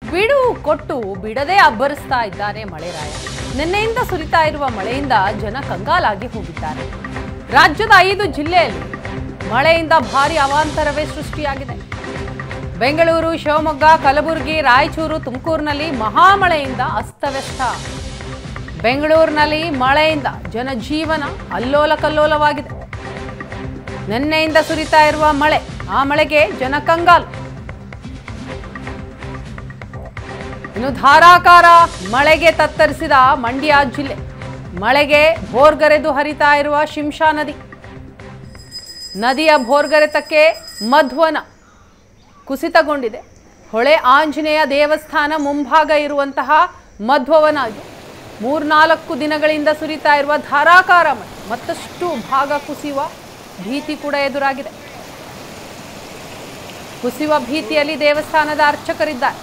ಬಿಡು ಕೊಟ್ಟು ಬಿಡದೆ ಅಬ್ಬರಿಸ್ತಾ ಇದ್ದಾನೆ ಮಳೆರಾಯ ನಿನ್ನೆಯಿಂದ ಸುರಿತಾ ಇರುವ ಮಳೆಯಿಂದ ಜನ ಕಂಗಾಲಾಗಿ ಹೋಗಿದ್ದಾರೆ ರಾಜ್ಯದ ಐದು ಜಿಲ್ಲೆಯಲ್ಲಿ ಮಳೆಯಿಂದ ಭಾರಿ ಅವಾಂತರವೇ ಸೃಷ್ಟಿಯಾಗಿದೆ ಬೆಂಗಳೂರು ಶಿವಮೊಗ್ಗ ಕಲಬುರಗಿ ರಾಯಚೂರು ತುಮಕೂರಿನಲ್ಲಿ ಮಹಾಮಳೆಯಿಂದ ಅಸ್ತವ್ಯಸ್ತ ಬೆಂಗಳೂರಿನಲ್ಲಿ ಮಳೆಯಿಂದ ಜನಜೀವನ ಅಲ್ಲೋಲ ಕಲ್ಲೋಲವಾಗಿದೆ ನಿನ್ನೆಯಿಂದ ಸುರಿತಾ ಇರುವ ಮಳೆ ಆ ಮಳೆಗೆ ಜನ ಕಂಗಾಲು ಇನ್ನು ಧಾರಾಕಾರ ಮಳೆಗೆ ತತ್ತರಿಸಿದ ಮಂಡ್ಯ ಜಿಲ್ಲೆ ಮಳೆಗೆ ಭೋರ್ಗರೆದು ಹರಿತಾ ಇರುವ ಶಿಂಷಾ ನದಿ ನದಿಯ ಭೋರ್ಗರೆತಕ್ಕೆ ಮಧ್ವನ ಕುಸಿತಗೊಂಡಿದೆ ಹೊಳೆ ಆಂಜನೇಯ ದೇವಸ್ಥಾನ ಮುಂಭಾಗ ಇರುವಂತಹ ಮಧ್ವವನ ಇದು ಮೂರ್ನಾಲ್ಕು ದಿನಗಳಿಂದ ಸುರಿತಾ ಇರುವ ಧಾರಾಕಾರ ಮಳೆ ಮತ್ತಷ್ಟು ಭಾಗ ಕುಸಿಯುವ ಭೀತಿ ಕೂಡ ಎದುರಾಗಿದೆ ಕುಸಿಯುವ ಭೀತಿಯಲ್ಲಿ ದೇವಸ್ಥಾನದ ಅರ್ಚಕರಿದ್ದಾರೆ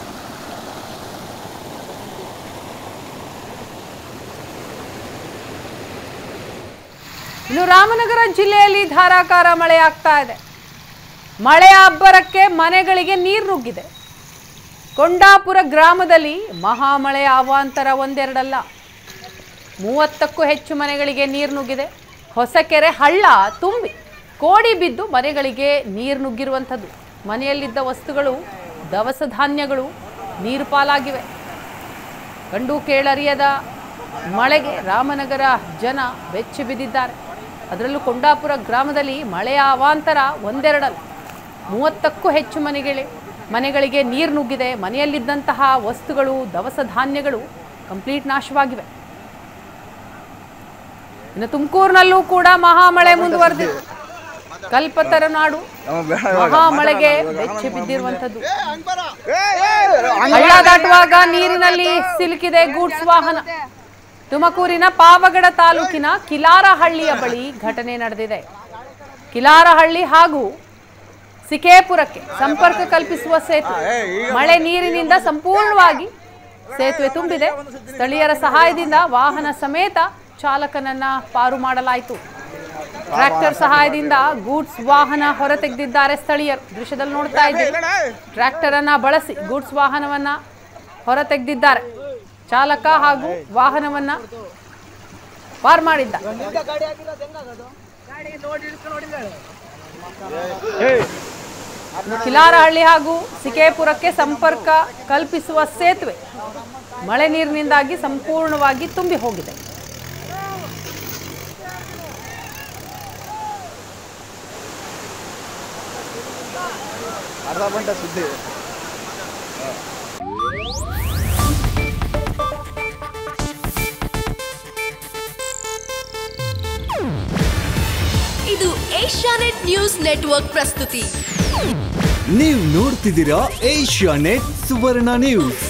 ಇನ್ನು ರಾಮನಗರ ಜಿಲ್ಲೆಯಲ್ಲಿ ಧಾರಾಕಾರ ಮಳೆ ಆಗ್ತಾ ಇದೆ ಮಳೆಯ ಅಬ್ಬರಕ್ಕೆ ಮನೆಗಳಿಗೆ ನೀರು ನುಗ್ಗಿದೆ ಕೊಂಡಾಪುರ ಗ್ರಾಮದಲ್ಲಿ ಮಹಾಮಳೆಯ ಅವಾಂತರ ಒಂದೆರಡಲ್ಲ ಮೂವತ್ತಕ್ಕೂ ಹೆಚ್ಚು ಮನೆಗಳಿಗೆ ನೀರು ನುಗ್ಗಿದೆ ಹೊಸಕೆರೆ ಹಳ್ಳ ತುಂಬಿ ಕೋಡಿ ಬಿದ್ದು ಮನೆಗಳಿಗೆ ನೀರು ನುಗ್ಗಿರುವಂಥದ್ದು ಮನೆಯಲ್ಲಿದ್ದ ವಸ್ತುಗಳು ದವಸ ಧಾನ್ಯಗಳು ನೀರು ಪಾಲಾಗಿವೆ ಕಂಡು ಕೇಳರಿಯದ ಮಳೆಗೆ ರಾಮನಗರ ಜನ ಬೆಚ್ಚಿ ಬಿದ್ದಿದ್ದಾರೆ ಅದರಲ್ಲೂ ಕೊಂಡಾಪುರ ಗ್ರಾಮದಲ್ಲಿ ಮಳೆಯ ಅವಾಂತರ ಒಂದೆರಡಲ್ಲ ಮೂವತ್ತಕ್ಕೂ ಹೆಚ್ಚು ಮನೆಗಳೇ ಮನೆಗಳಿಗೆ ನೀರು ನುಗ್ಗಿದೆ ಮನೆಯಲ್ಲಿದ್ದಂತಹ ವಸ್ತುಗಳು ದವಸ ಧಾನ್ಯಗಳು ಕಂಪ್ಲೀಟ್ ನಾಶವಾಗಿವೆ ಇನ್ನು ತುಮಕೂರಿನಲ್ಲೂ ಕೂಡ ಮಹಾಮಳೆ ಮುಂದುವರೆದಿದೆ ಕಲ್ಪತರ ನಾಡು ಮಹಾಮಳೆಗೆ ಬೆಚ್ಚಿ ಬಿದ್ದಿರುವಂಥದ್ದು ಹಳ್ಳ ದಾಟುವಾಗ ನೀರಿನಲ್ಲಿ ಸಿಲುಕಿದೆ ಗೂಡ್ಸ್ ವಾಹನ ತುಮಕೂರಿನ ಪಾವಗಡ ತಾಲೂಕಿನ ಕಿಲಾರಹಳ್ಳಿಯ ಬಳಿ ಘಟನೆ ನಡೆದಿದೆ ಕಿಲಾರಹಳ್ಳಿ ಹಾಗೂ ಸಿಕೇಪುರಕ್ಕೆ ಸಂಪರ್ಕ ಕಲ್ಪಿಸುವ ಸೇತುವೆ ಮಳೆ ನೀರಿನಿಂದ ಸಂಪೂರ್ಣವಾಗಿ ಸೇತುವೆ ತುಂಬಿದೆ ಸ್ಥಳೀಯರ ಸಹಾಯದಿಂದ ವಾಹನ ಸಮೇತ ಚಾಲಕನನ್ನ ಪಾರು ಮಾಡಲಾಯಿತು ಟ್ರ್ಯಾಕ್ಟರ್ ಸಹಾಯದಿಂದ ಗೂಡ್ಸ್ ವಾಹನ ಹೊರತೆಗೆದಿದ್ದಾರೆ ಸ್ಥಳೀಯರು ದೃಶ್ಯದಲ್ಲಿ ನೋಡ್ತಾ ಇದ್ದೀವಿ ಟ್ರ್ಯಾಕ್ಟರ್ ಅನ್ನ ಬಳಸಿ ಗೂಡ್ಸ್ ವಾಹನವನ್ನ ಹೊರತೆಗೆದಿದ್ದಾರೆ ಚಾಲಕ ಹಾಗೂ ವಾಹನವನ್ನ ಪಾರ್ ಮಾಡಿದ್ದ ಇನ್ನು ಕಿಲಾರಹಳ್ಳಿ ಹಾಗೂ ಸಿಕೇಪುರಕ್ಕೆ ಸಂಪರ್ಕ ಕಲ್ಪಿಸುವ ಸೇತುವೆ ಮಳೆ ನೀರಿನಿಂದಾಗಿ ಸಂಪೂರ್ಣವಾಗಿ ತುಂಬಿ ಹೋಗಿದೆ ಅರ್ಧ ಗಂಟೆ ಸುದ್ದಿ ಇದು ಏಷ್ಯಾನೆಟ್ ನ್ಯೂಸ್ ನೆಟ್ವರ್ಕ್ ಪ್ರಸ್ತುತಿ ನೀವು ನೋಡ್ತಿದ್ದೀರಾ ಏಷ್ಯಾ ನೆಟ್ ಸುವರ್ಣ ನ್ಯೂಸ್